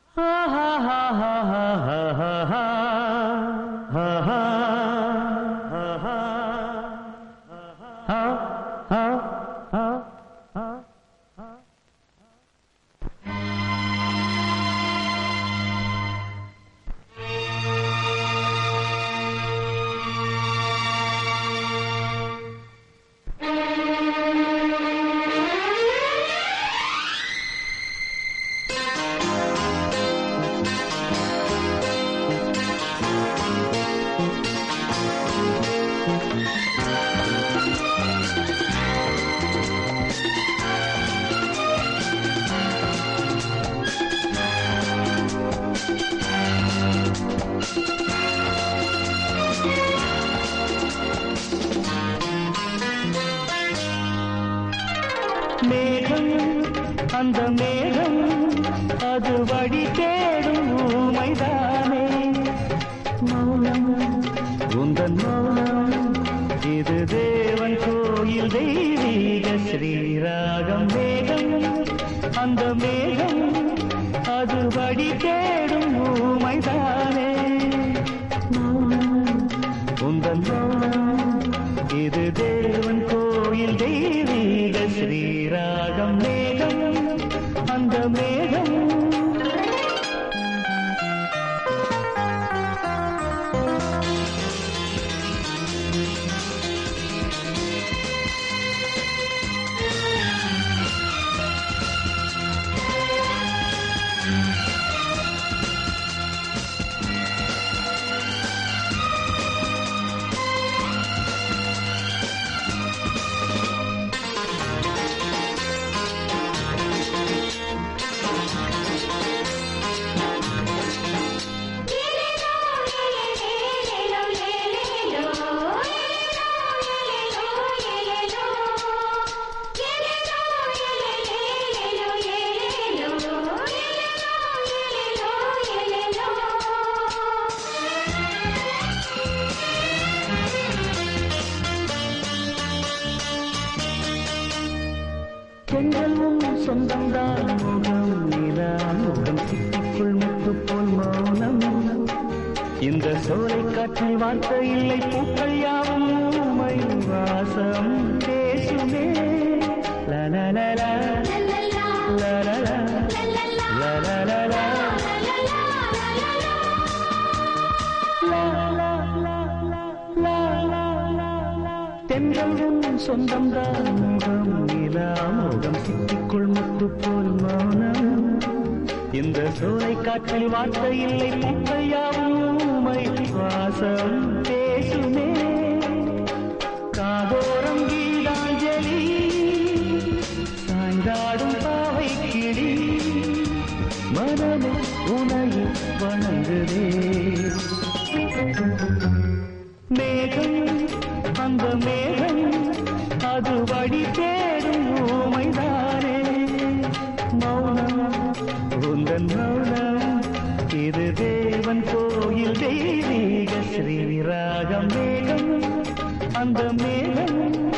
மேகம் அந்த மேகம் அது வழி தேடும் ஊமைதானே மௌனம் உந்தன் மௌனம் இது தேவன் கோயில் தெய்வீக ஸ்ரீராகம் மேகம் அந்த மேகம் அது வழி தேடும் ஊமைதானே மௌனம் உந்தன் மௌனம் இது தேவன் கோயில் தெய்வீக ஸ்ரீராகம் மேகம் அந்த மேகம் எங்களும் சொந்தம்தான் முகம் நிலா முகம் சிட்டிக்குள் முத்து போல் மௌனம் இந்த சோலை காற்றில் வார்த்தை இல்லை பூக்கள் யாவும் ஊமை வாசம் பேசுமே லலலலா, லலலா, லலலலா, லா, லா, லா, லா, லா, லா, லா, லா. தென்றலும் சொந்தம்தான் முகம் நிலா முகம் சிட்டிக்குள் முத்து போல் மௌனம் இந்த சோலை காற்றில் வார்த்தை இல்லை பூக்கள் யாவும் ஊமை வாசம் பேசுமே காதோரம் கீதாஞ்சலி சாய்ந்தாடும் பாவை கிளி மனமே உனையை வணங்குதே மேகம் அந்த மேகம் அது வழி தேடும் ஊமைதானே மௌனம் உந்தன் மௌனம் இது தேவன் கோயில் தெய்வீக ஸ்ரீராகம் மேகம் அந்த மேகம்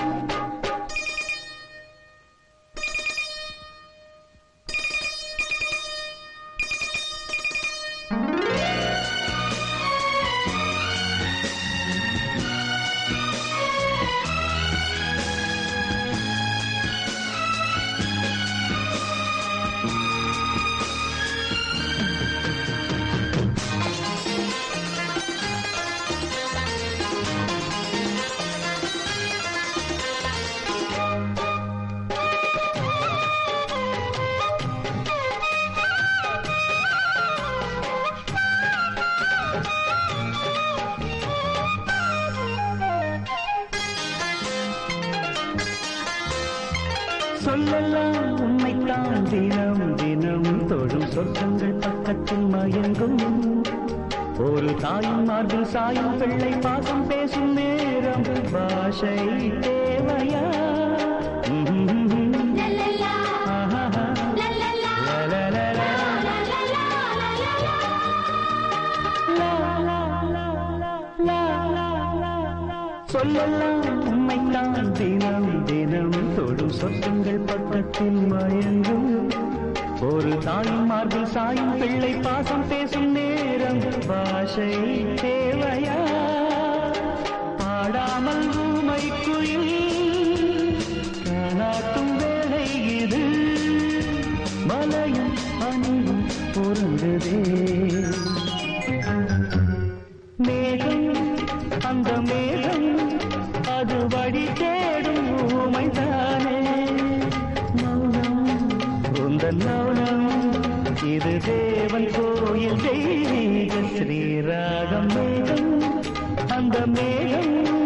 சொல்லலாம் உண்மைத்தான் தினம் தினம் தொழும் சொர்க்கங்கள் பக்கத்தில் மயங்கும் ஒரு தாயும் மார்பில் சாயும் பிள்ளை பாசம் பேசும் நேரம் பாஷை தேவையா ஆஹாஹா. லலலலா. லா, லா, லா, லா, லா, லா, லா, லா. சொல்லலாம் உண்மைத்தான் தினம் தினம் தொடும் சொர்க்கங்கள் பக்கத்தில் மயங்கும் ஒரு தாயின் மார்பில் சாயும் பிள்ளை பாசம் பேசும் நேரம் பாஷை தேவையா பாடாமல் ஊமை குயில் காணாட்டும் வேலை இது மலையும் அணியும் பொருந்ததே மேகம் அந்த மேகம் அது வழி தேடும் ஊமைதானே மௌனம் உந்தன் மௌனம் இது தேவன் கோயில் தெய்வீக ஸ்ரீராகம் மேகம் அந்த மேகம்